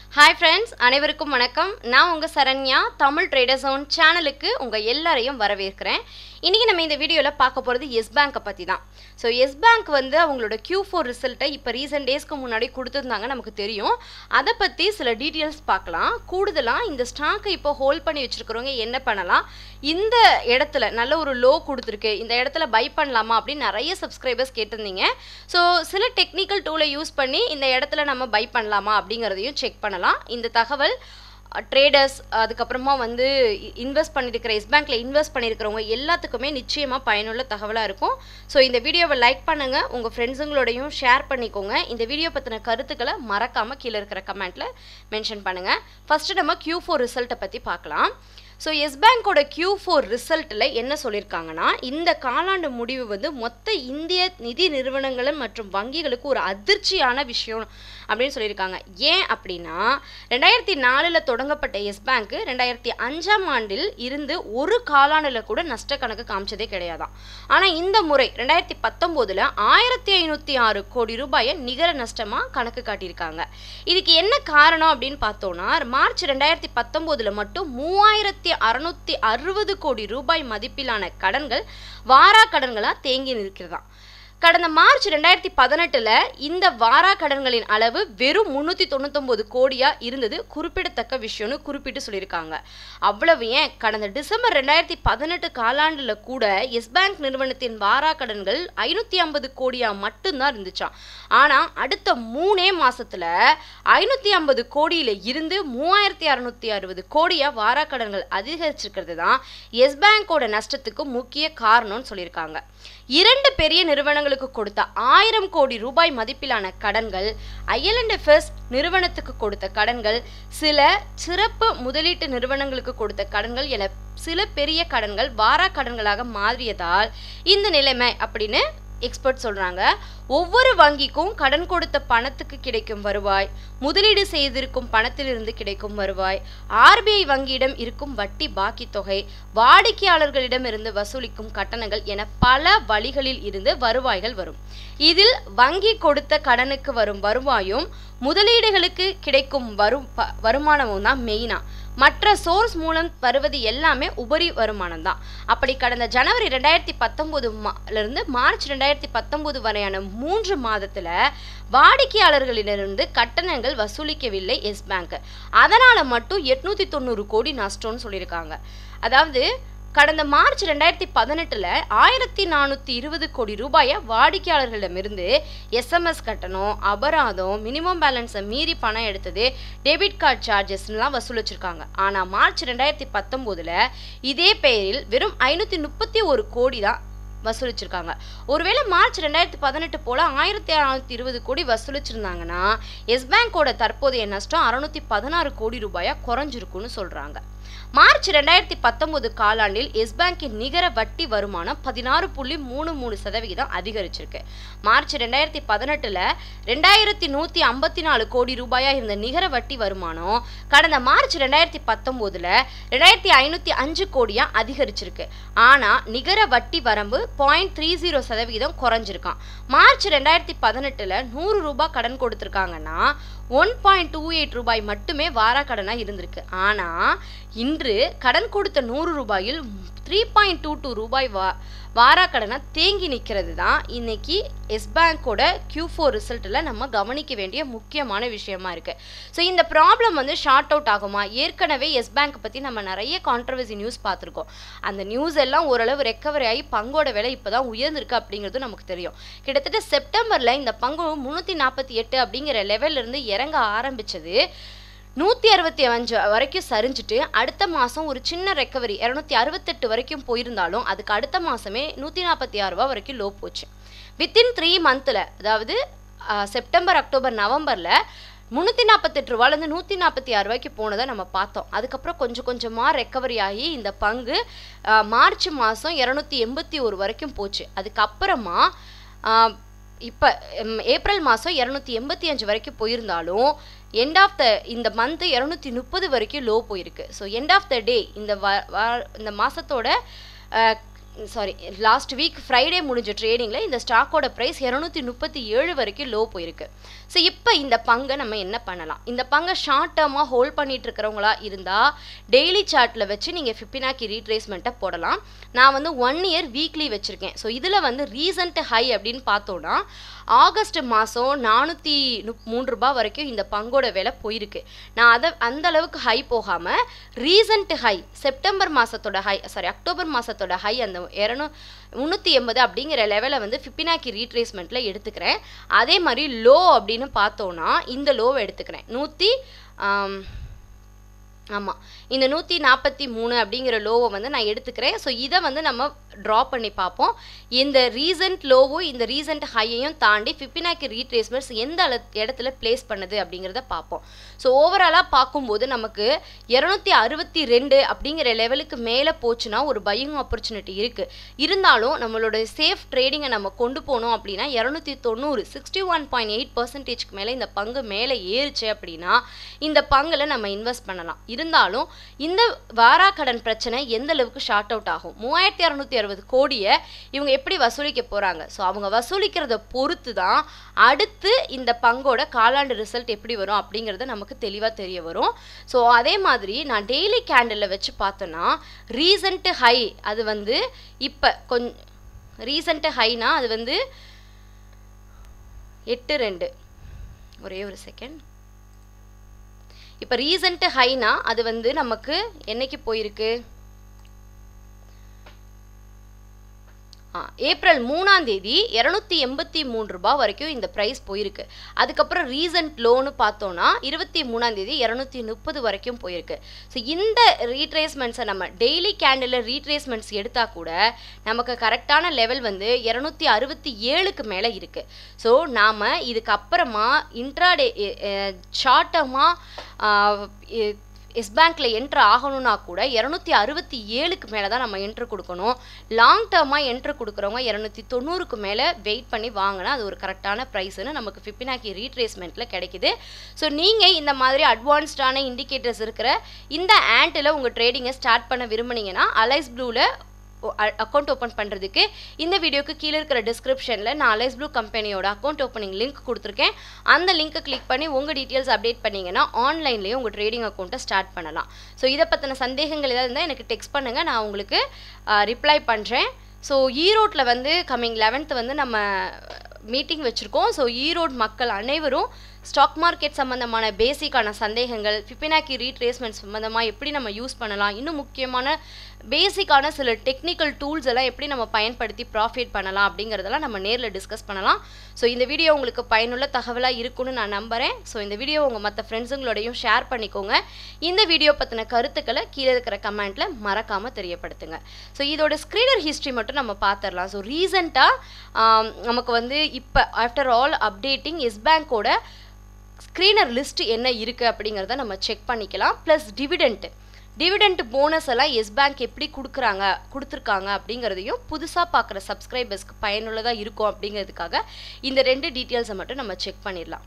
hi friends அனைவருக்கும் வணக்கம் நான் உங்கள் சரண்யா தமிழ் ட்ரேடர் ஜோன் சேனலுக்கு உங்கள் எல்லாரையும் வரவேற்கிறேன் இன்றைக்கி நம்ம இந்த வீடியோவில் பார்க்க போகிறது எஸ் பேங்க்கை பற்றி தான் ஸோ எஸ் பேங்க் வந்து அவங்களோட Q4 ஃபோர் ரிசல்ட்டை இப்போ ரீசெண்ட் டேஸ்க்கு முன்னாடி கொடுத்துருந்தாங்க நமக்கு தெரியும் அதை பற்றி சில டீட்டெயில்ஸ் பார்க்கலாம் கூடுதலாக இந்த ஸ்டாக்கை இப்போ ஹோல்ட் பண்ணி வச்சுருக்கிறவங்க என்ன பண்ணலாம் இந்த இடத்துல நல்ல ஒரு லோ கொடுத்துருக்கு இந்த இடத்துல பை பண்ணலாமா அப்படின்னு நிறைய சப்ஸ்கிரைபர்ஸ் கேட்டிருந்தீங்க ஸோ சில டெக்னிக்கல் டூலை யூஸ் பண்ணி இந்த இடத்துல நம்ம பை பண்ணலாமா அப்படிங்கிறதையும் செக் பண்ணலாம் இந்த தகவல் ட்ரேடர்ஸ் அதுக்கப்புறமா வந்து இன்வெஸ்ட் பண்ணியிருக்கிற எஸ் பேங்க்கில் இன்வெஸ்ட் பண்ணியிருக்கிறவங்க எல்லாத்துக்குமே நிச்சயமாக பயனுள்ள தகவலாக இருக்கும் ஸோ இந்த வீடியோவை லைக் பண்ணுங்கள் உங்கள் ஃப்ரெண்ட்ஸுங்களோடையும் ஷேர் பண்ணிக்கோங்க இந்த வீடியோ பற்றின கருத்துக்களை மறக்காமல் கீழே இருக்கிற கமெண்ட்டில் மென்ஷன் பண்ணுங்கள் ஃபஸ்ட்டு நம்ம Q4 ஃபோர் ரிசல்ட்டை பற்றி பார்க்கலாம் ஸோ எஸ் பேங்கோட Q4 ஃபோர் ரிசல்ட்டில் என்ன சொல்லியிருக்காங்கன்னா இந்த காலாண்டு முடிவு வந்து மொத்த இந்திய நிதி நிறுவனங்கள் மற்றும் வங்கிகளுக்கு ஒரு அதிர்ச்சியான விஷயம் அப்படின்னு சொல்லியிருக்காங்க ஏன் அப்படின்னா ரெண்டாயிரத்தி நாலில் தொடங்கப்பட்ட எஸ் பேங்க் ரெண்டாயிரத்தி அஞ்சாம் ஆண்டில் இருந்து ஒரு காலாண்டில் கூட நஷ்ட கணக்கு காமிச்சதே கிடையாதாம் ஆனால் இந்த முறை ரெண்டாயிரத்தி பத்தொம்போதில் ஆயிரத்தி ஐநூற்றி ஆறு கோடி ரூபாயை நிகர நஷ்டமாக கணக்கு காட்டியிருக்காங்க இதுக்கு என்ன காரணம் அப்படின்னு பார்த்தோன்னா மார்ச் ரெண்டாயிரத்தி பத்தொம்போதில் மட்டும் மூவாயிரத்தி அறுநூத்தி அறுபது கோடி ரூபாய் மதிப்பிலான கடன்கள் வாரா கடன்களாக தேங்கி நிற்கிறதாம் கடந்த மார்ச் ரெண்டாயிரத்தி பதினெட்டில் இந்த வாரா கடன்களின் அளவு வெறும் முந்நூற்றி தொண்ணூத்தொம்பது கோடியாக இருந்தது குறிப்பிடத்தக்க விஷயம்னு குறிப்பிட்டு சொல்லியிருக்காங்க அவ்வளவு ஏன் கடந்த டிசம்பர் ரெண்டாயிரத்தி பதினெட்டு காலாண்டில் கூட எஸ் பேங்க் நிறுவனத்தின் வாரா கடன்கள் ஐநூற்றி ஐம்பது கோடியாக மட்டும்தான் இருந்துச்சாம் ஆனால் அடுத்த மூணே மாசத்துல ஐநூற்றி ஐம்பது கோடியில் இருந்து மூவாயிரத்தி அறுநூத்தி அறுபது கோடியாக வாரா கடன்கள் அதிகரிச்சிருக்கிறது தான் எஸ் பேங்கோட நஷ்டத்துக்கு முக்கிய காரணம்னு சொல்லியிருக்காங்க இரண்டு பெரிய நிறுவனங்களுக்கு கொடுத்த ஆயிரம் கோடி ரூபாய் மதிப்பிலான கடன்கள் ஐஎல்என்எஃப்எஸ் நிறுவனத்துக்கு கொடுத்த கடன்கள் சில சிறப்பு முதலீட்டு நிறுவனங்களுக்கு கொடுத்த கடன்கள் என சில பெரிய கடன்கள் வாரா கடன்களாக மாறியதால் இந்த நிலைமை அப்படின்னு எக்ஸ்பர்ட் சொல்றாங்க ஒவ்வொரு வங்கிக்கும் கடன் கொடுத்த பணத்துக்கு கிடைக்கும் வருவாய் முதலீடு செய்திருக்கும் பணத்திலிருந்து கிடைக்கும் வருவாய் ஆர்பிஐ வங்கியிடம் இருக்கும் வட்டி பாக்கி தொகை வாடிக்கையாளர்களிடமிருந்து வசூலிக்கும் கட்டணங்கள் என பல வழிகளில் இருந்து வருவாய்கள் வரும் இதில் வங்கி கொடுத்த கடனுக்கு வரும் வருவாயும் முதலீடுகளுக்கு கிடைக்கும் வரும் ப- வருமானமும் தான் மெயினா மற்ற சோர்ஸ் மூலம் வருவது எல்லாமே உபரி வருமானம் தான் அப்படி கடந்த ஜனவரி ரெண்டாயிரத்தி பத்தொம்போது இருந்து மார்ச் ரெண்டாயிரத்தி பத்தொம்போது வரையான மூன்று மாதத்துல வாடிக்கையாளர்களிடமிருந்து கட்டணங்கள் வசூலிக்கவில்லை எஸ் பேங்க் அதனால மட்டும் எட்நூத்தி தொண்ணூறு கோடி நஷ்டம்னு சொல்லியிருக்காங்க அதாவது கடந்த மார்ச் ரெண்டாயிரத்தி பதினெட்டில் ஆயிரத்தி நானூற்றி இருபது கோடி ரூபாயை வாடிக்கையாளர்களிடமிருந்து எஸ்எம்எஸ் கட்டணம் அபராதம் மினிமம் பேலன்ஸை மீறி பணம் எடுத்தது டெபிட் கார்டு சார்ஜஸ்லாம் வசூலிச்சிருக்காங்க ஆனால் மார்ச் ரெண்டாயிரத்தி பத்தொம்போதில் இதே பெயரில் வெறும் ஐநூற்றி முப்பத்தி ஒரு கோடி தான் வசூலிச்சிருக்காங்க ஒருவேளை மார்ச் ரெண்டாயிரத்தி பதினெட்டு போல ஆயிரத்தி அறுநூத்தி இருபது கோடி வசூலிச்சிருந்தாங்கன்னா எஸ் பேங்கோட தற்போதைய நஷ்டம் அறுநூத்தி பதினாறு கோடி ரூபாயா குறைஞ்சிருக்குன்னு சொல்றாங்க மார்ச் ரெண்டாயிரத்தி பத்தொன்பது காலாண்டில் எஸ் பேங்கின் நிகர வட்டி வருமானம் பதினாறு புள்ளி மூணு மூணு சதவிகிதம் அதிகரிச்சிருக்கு மார்ச் ரெண்டாயிரத்தி பதினெட்டுல ரெண்டாயிரத்தி நூத்தி ஐம்பத்தி நாலு கோடி ரூபாயா இருந்த நிகர வட்டி வருமானம் கடந்த மார்ச் ரெண்டாயிரத்தி பத்தொன்பதுல ரெண்டாயிரத்தி ஐநூத்தி அஞ்சு கோடியா அதிகரிச்சிருக்கு ஆனா நிகர வட்டி வரம்பு பாயிண்ட் த்ரீ ஜீரோ சதவிகிதம் குறைஞ்சிருக்கான் மார்ச் ரெண்டாயிரத்தி பதினெட்டுல நூறு ரூபாய் கடன் கொடுத்துருக்காங்கன்னா ஒன் பாயிண்ட் டூ எயிட் ரூபாய் மட்டுமே வாரா கடனாக இருந்திருக்கு ஆனால் இன்று கடன் கொடுத்த நூறு ரூபாயில் த்ரீ பாயிண்ட் டூ டூ ரூபாய் வா வாரா கடனாக தேங்கி நிற்கிறது தான் இன்னைக்கு எஸ் பேங்கோட Q4 ஃபோர் ரிசல்ட்டில் நம்ம கவனிக்க வேண்டிய முக்கியமான விஷயமா இருக்கு ஸோ இந்த ப்ராப்ளம் வந்து ஷார்ட் அவுட் ஆகுமா ஏற்கனவே எஸ் பேங்க் பற்றி நம்ம நிறைய கான்ட்ரவர்சி நியூஸ் பார்த்துருக்கோம் அந்த நியூஸ் எல்லாம் ஓரளவு ரெக்கவரி ஆகி பங்கோட விலை இப்போ தான் உயர்ந்திருக்கு அப்படிங்கிறது நமக்கு தெரியும் கிட்டத்தட்ட செப்டம்பரில் இந்த பங்கு முந்நூற்றி நாற்பத்தி எட்டு அப்படிங்கிற லெவல்ல இருந்து இறங்க ஆரம்பிச்சது நூற்றி அறுபத்தி அஞ்சு வரைக்கும் சரிஞ்சிட்டு அடுத்த மாதம் ஒரு சின்ன ரெக்கவரி இரநூத்தி அறுபத்தெட்டு வரைக்கும் போயிருந்தாலும் அதுக்கு அடுத்த மாதமே நூற்றி நாற்பத்தி ஆறு ரூபா வரைக்கும் லோ போச்சு வித்தின் த்ரீ மந்தில் அதாவது அஹ், செப்டம்பர் அக்டோபர் நவம்பரில் முந்நூற்றி நாற்பத்தெட்டு ரூபாலேருந்து நூற்றி நாற்பத்தி ஆறு ரூபாய்க்கு போனதை நம்ம பார்த்தோம் அதுக்கப்புறம் கொஞ்சம் கொஞ்சமாக ரெக்கவரி ஆகி இந்த பங்கு அஹ், மார்ச் மாதம் இரநூத்தி எண்பத்தி ஒரு வரைக்கும் போச்சு அதுக்கப்புறமா அஹ், இப்போ ஏப்ரல் மாதம் இரநூத்தி எண்பத்தி அஞ்சு வரைக்கும் போயிருந்தாலும் எண்ட் ஆஃப் த இந்த மந்த் இரநூத்தி முப்பது வரைக்கும் லோ போயிருக்கு so end of the day இந்த வா- வா- இந்த மாதத்தோட சாரி லாஸ்ட் வீக் ஃப்ரைடே முடிஞ்ச ட்ரேடிங்கில் இந்த ஸ்டாக்கோட ப்ரைஸ் இரநூத்தி முப்பத்தி ஏழு வரைக்கும் லோ போயிருக்கு ஸோ இப்போ இந்த பங்கை நம்ம என்ன பண்ணலாம் இந்த பங்கை ஷார்ட் டேர்மாக ஹோல்ட் பண்ணிட்டு இருக்கிறவங்களா இருந்தால் டெய்லி சார்ட்டில் வச்சு நீங்கள் ஃபிப்பினாக்கி ரீட்ரேஸ்மெண்ட்டை போடலாம் நான் வந்து ஒன் இயர் வீக்லி வச்சுருக்கேன் ஸோ இதில் வந்து ரீசன்ட் ஹை அப்படின்னு பார்த்தோன்னா ஆகஸ்ட் மாதம் நானூற்றி மூன்று ரூபாய் வரைக்கும் இந்த பங்கோட விலை போயிருக்கு நான் அதை அந்த அளவுக்கு ஹை போகாமல் ரீசன்ட் ஹை செப்டம்பர் மாதத்தோட ஹை சாரி அக்டோபர் மாதத்தோட ஹை அந்த இரநூ முந்நூற்றி எண்பது அப்படிங்கிற லெவலை வந்து ஃபிப்பினாக்கி ரீட்ரேஸ்மெண்ட்டில் எடுத்துக்கிறேன் அதே மாதிரி லோ அப்படின்னு பார்த்தோன்னா இந்த லோவை எடுத்துக்கிறேன் நூற்றி ஆமாம் இந்த நூற்றி நாற்பத்தி மூணு அப்படிங்கிற லோவை வந்து நான் எடுத்துக்கிறேன் ஸோ இதை வந்து நம்ம ட்ரா பண்ணி பார்ப்போம் இந்த ரீசன்ட் லோவும் இந்த ரீசன்ட் ஹையையும் தாண்டி ஃபிப்பினாக்கி ரீட்ரேஸ்மெண்ட்ஸ் எந்த அள இடத்துல பிளேஸ் பண்ணுது அப்படிங்கிறத பார்ப்போம் ஸோ ஓவராலாக பார்க்கும்போது நமக்கு இரநூத்தி அறுபத்தி ரெண்டு அப்படிங்கிற லெவலுக்கு மேலே போச்சுன்னா ஒரு பையிங் ஆப்பர்ச்சுனிட்டி இருக்குது இருந்தாலும் நம்மளோட சேஃப் ட்ரேடிங்கை நம்ம கொண்டு போனோம் அப்படின்னா இரநூத்தி தொண்ணூறு சிக்ஸ்டி ஒன் பாயிண்ட் எயிட் பர்சன்டேஜ்க்கு மேலே இந்த பங்கு மேலே ஏறுச்சு அப்படின்னா இந்த பங்கில் நம்ம இன்வெஸ்ட் பண்ணலாம் இருந்தாலும் இந்த வாராக்கடன் பிரச்சனை எந்த அளவுக்கு ஷார்ட் அவுட் ஆகும் மூவாயிரத்தி இரநூத்தி அறுபது கோடியை இவங்க எப்படி வசூலிக்க போகிறாங்க ஸோ அவங்க வசூலிக்கிறத பொறுத்து தான் அடுத்து இந்த பங்கோட காலாண்டு ரிசல்ட் எப்படி வரும் அப்படிங்கிறது நமக்கு தெளிவாக தெரிய வரும் ஸோ அதே மாதிரி நான் டெய்லி கேண்டிலில் வச்சு பார்த்தோன்னா ரீசன்ட்டு ஹை அது வந்து இப்போ கொஞ்ச ரீசன்ட்டு ஹைனா அது வந்து எட்டு ரெண்டு ஒரே ஒரு செகண்ட் இப்போ ரீசன்ட்டு ஹைனா அது வந்து நமக்கு என்னைக்கு போயிருக்கு ஆ ஏப்ரல் மூணாம் தேதி இரநூத்தி எண்பத்தி மூணு ரூபாய் வரைக்கும் இந்த ப்ரைஸ் போயிருக்கு அதுக்கப்புறம் ரீசன்ட் லோனு பார்த்தோன்னா இருபத்தி மூணாம் தேதி இரநூத்தி முப்பது வரைக்கும் போயிருக்கு ஸோ இந்த ரீட்ரேஸ்மெண்ட்ஸை நம்ம டெய்லி கேண்டில் ரீட்ரேஸ்மெண்ட்ஸ் எடுத்தால் கூட நமக்கு கரெக்டான லெவல் வந்து இரநூத்தி அறுபத்தி ஏழுக்கு மேலே இருக்குது ஸோ நாம் இதுக்கப்புறமா இன்ட்ராடே ஷார்ட் டேர்மாக எஸ் பேங்க்கில் என்ட்ரு ஆகணும்னா கூட இரநூத்தி அறுபத்தி ஏழுக்கு மேலே தான் நம்ம என்ட்ரு கொடுக்கணும் லாங் டேர்மாக என்ட்ரு கொடுக்குறவங்க இரநூத்தி தொண்ணூறுக்கு மேலே வெயிட் பண்ணி வாங்கினா அது ஒரு கரெக்டான ப்ரைஸ்னு நமக்கு ஃபிப்பினாக்கி ரீட்ரேஸ்மெண்ட்டில் கிடைக்குது ஸோ நீங்கள் இந்த மாதிரி அட்வான்ஸ்டான இண்டிகேட்டர்ஸ் இருக்கிற இந்த ஆண்டில் உங்கள் ட்ரேடிங்கை ஸ்டார்ட் பண்ண விரும்புனீங்கன்னா அலைஸ் ப்ளூவில் அக்கௌண்ட் ஓப்பன் பண்ணுறதுக்கு இந்த வீடியோக்கு கீழே இருக்கிற டிஸ்கிரிப்ஷனில் நான் அலைஸ் ப்ளூ கம்பெனியோட அக்கௌண்ட் ஓப்பனிங் லிங்க் கொடுத்துருக்கேன் அந்த லிங்க்கை கிளிக் பண்ணி உங்கள் டீட்டெயில்ஸ் அப்டேட் பண்ணிங்கன்னா ஆன்லைன்லேயே உங்கள் ட்ரேடிங் அக்கௌண்ட்டை ஸ்டார்ட் பண்ணலாம் ஸோ இதை பற்றின சந்தேகங்கள் ஏதாவது இருந்தால் எனக்கு டெக்ஸ்ட் பண்ணுங்கள் நான் உங்களுக்கு ரிப்ளை பண்ணுறேன் ஸோ ஈரோட்டில் வந்து கம்மிங் லெவன்த்து வந்து நம்ம மீட்டிங் வச்சுருக்கோம் ஸோ ஈரோடு மக்கள் அனைவரும் ஸ்டாக் மார்க்கெட் சம்மந்தமான பேசிக்கான சந்தேகங்கள் ஃபிப்பினாக்கி ரீட்ரேஸ்மெண்ட் சம்மந்தமாக எப்படி நம்ம யூஸ் பண்ணலாம் இன்னும் முக்கியமான பேசிக்கான சில டெக்னிக்கல் டூல்ஸ் எல்லாம் எப்படி நம்ம பயன்படுத்தி ப்ராஃபிட் பண்ணலாம் அப்படிங்கிறதெல்லாம் நம்ம நேரில் டிஸ்கஸ் பண்ணலாம் ஸோ இந்த வீடியோ உங்களுக்கு பயனுள்ள தகவலாக இருக்கும்னு நான் நம்புகிறேன் ஸோ இந்த வீடியோ உங்கள் மற்ற ஃப்ரெண்ட்ஸுங்களோடையும் ஷேர் பண்ணிக்கோங்க இந்த வீடியோ பற்றின கருத்துக்களை கீழே இருக்கிற கமெண்ட்டில் மறக்காமல் தெரியப்படுத்துங்க ஸோ இதோட ஸ்க்ரீனர் ஹிஸ்ட்ரி மட்டும் நம்ம பார்த்துடலாம் ஸோ ரீசெண்டாக நமக்கு வந்து இப்போ ஆஃப்டர் ஆல் அப்டேட்டிங் எஸ் பேங்க்கோட ஸ்க்ரீனர் லிஸ்ட் என்ன இருக்குது அப்படிங்கிறத நம்ம செக் பண்ணிக்கலாம் ப்ளஸ் டிவிடெண்ட்டு டிவிடெண்ட் போனஸ் எல்லாம் எஸ் பேங்க் எப்படி கொடுக்குறாங்க கொடுத்துருக்காங்க அப்படிங்கிறதையும் புதுசாக பார்க்குற சப்ஸ்கிரைபர்ஸ்க்கு பயனுள்ளதாக இருக்கும் அப்படிங்கிறதுக்காக இந்த ரெண்டு டீட்டெயில்ஸை மட்டும் நம்ம செக் பண்ணிடலாம்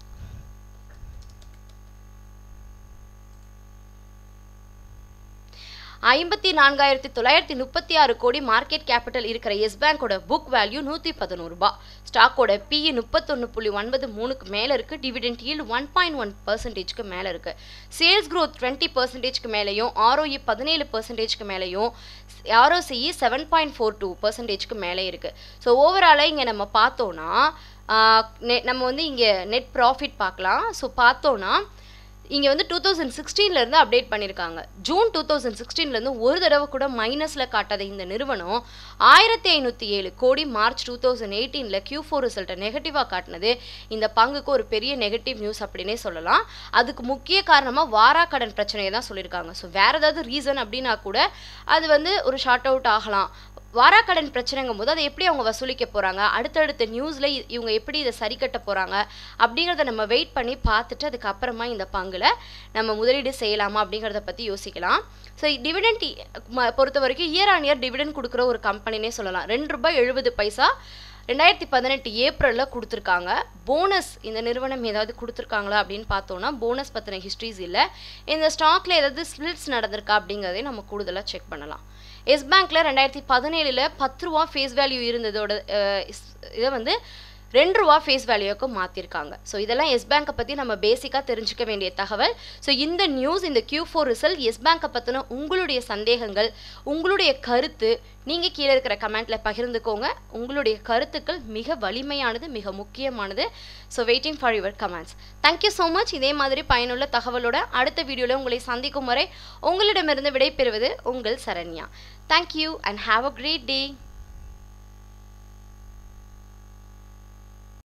ஐம்பத்தி நான்காயிரத்தி தொள்ளாயிரத்தி முப்பத்தி ஆறு கோடி மார்க்கெட் கேபிட்டல் இருக்கிற எஸ் பேங்கோட புக் வேல்யூ நூற்றி பதினோரு ரூபாய் ஸ்டாக்கோட பிஇ முப்பத்தொன்று புள்ளி ஒன்பது மூணுக்கு மேலே இருக்குது dividend yield one point one பர்சன்டேஜ்க்கு மேலே இருக்குது சேல்ஸ் க்ரோத் டுவெண்ட்டி பர்சன்டேஜ்க்கு மேலேயும் ஆர்ஓஇ பதினேழு பர்சன்டேஜ்க்கு மேலேயும் ROCE seven point four two பர்சன்டேஜ்க்கு மேலே இருக்குது ஸோ ஓவராலாக இங்கே நம்ம பார்த்தோன்னா நம்ம வந்து இங்கே நெட் ப்ராஃபிட் பார்க்கலாம் ஸோ பார்த்தோன்னா இங்கே வந்து டூ தௌசண்ட் சிக்ஸ்டீன்லேருந்து அப்டேட் பண்ணியிருக்காங்க ஜூன் டூ தௌசண்ட் சிக்ஸ்டீன்லேருந்து ஒரு தடவை கூட மைனஸில் காட்டாத இந்த நிறுவனம் ஆயிரத்தி ஐநூற்றி ஏழு கோடி மார்ச் டூ தௌசண்ட் எயிட்டீனில் கியூ ஃபோர் ரிசல்ட்டை நெகட்டிவாக காட்டினது இந்த பங்குக்கு ஒரு பெரிய நெகட்டிவ் நியூஸ் அப்படின்னே சொல்லலாம் அதுக்கு முக்கிய காரணமாக வாராக்கடன் பிரச்சனையை தான் சொல்லியிருக்காங்க ஸோ வேறு ஏதாவது ரீசன் அப்படின்னா கூட அது வந்து ஒரு ஷார்ட் அவுட் ஆகலாம் வாராக்கடன் பிரச்சனைங்கும் போது அதை எப்படி அவங்க வசூலிக்க போகிறாங்க அடுத்தடுத்த நியூஸில் இவங்க எப்படி இதை சரி கட்ட போகிறாங்க அப்படிங்கிறத நம்ம வெயிட் பண்ணி பார்த்துட்டு அதுக்கப்புறமா இந்த பங்கில் நம்ம முதலீடு செய்யலாமா அப்படிங்கிறத பற்றி யோசிக்கலாம் ஸோ டிவிடெண்ட் பொறுத்த வரைக்கும் இயர் ஆன் இயர் டிவிடெண்ட் கொடுக்குற ஒரு கம்பெனினே சொல்லலாம் ரெண்டு ரூபாய் எழுபது பைசா ரெண்டாயிரத்தி பதினெட்டு ஏப்ரலில் கொடுத்துருக்காங்க போனஸ் இந்த நிறுவனம் ஏதாவது கொடுத்துருக்காங்களா அப்படின்னு பார்த்தோன்னா போனஸ் பற்றின ஹிஸ்ட்ரிஸ் இல்லை இந்த ஸ்டாக்கில் ஏதாவது ஸ்பிளிட்ஸ் நடந்திருக்கா அப்படிங்கிறதையும் நம்ம கூடுதலாக செக் பண்ணலாம் எஸ் பேங்க்கில் ரெண்டாயிரத்தி பதினேழில் பத்து ரூபா ஃபேஸ் வேல்யூ இருந்ததோட இதை வந்து ரெண்டு ரூபா ஃபேஸ் வேல்யூக்கு மாற்றிருக்காங்க ஸோ இதெல்லாம் எஸ் பேங்கை பற்றி நம்ம பேசிக்காக தெரிஞ்சுக்க வேண்டிய தகவல் ஸோ இந்த நியூஸ் இந்த கியூ ஃபோர் ரிசல்ட் எஸ் பேங்கை பற்றின உங்களுடைய சந்தேகங்கள் உங்களுடைய கருத்து நீங்கள் கீழே இருக்கிற கமெண்ட்டில் பகிர்ந்துக்கோங்க உங்களுடைய கருத்துக்கள் மிக வலிமையானது மிக முக்கியமானது so waiting for your comments thank you so much இதே மாதிரி பயனுள்ள தகவலோட அடுத்த வீடியோவில் உங்களை சந்திக்கும் வரை உங்களிடமிருந்து விடைபெறுவது உங்கள் Saranya thank you and have a great day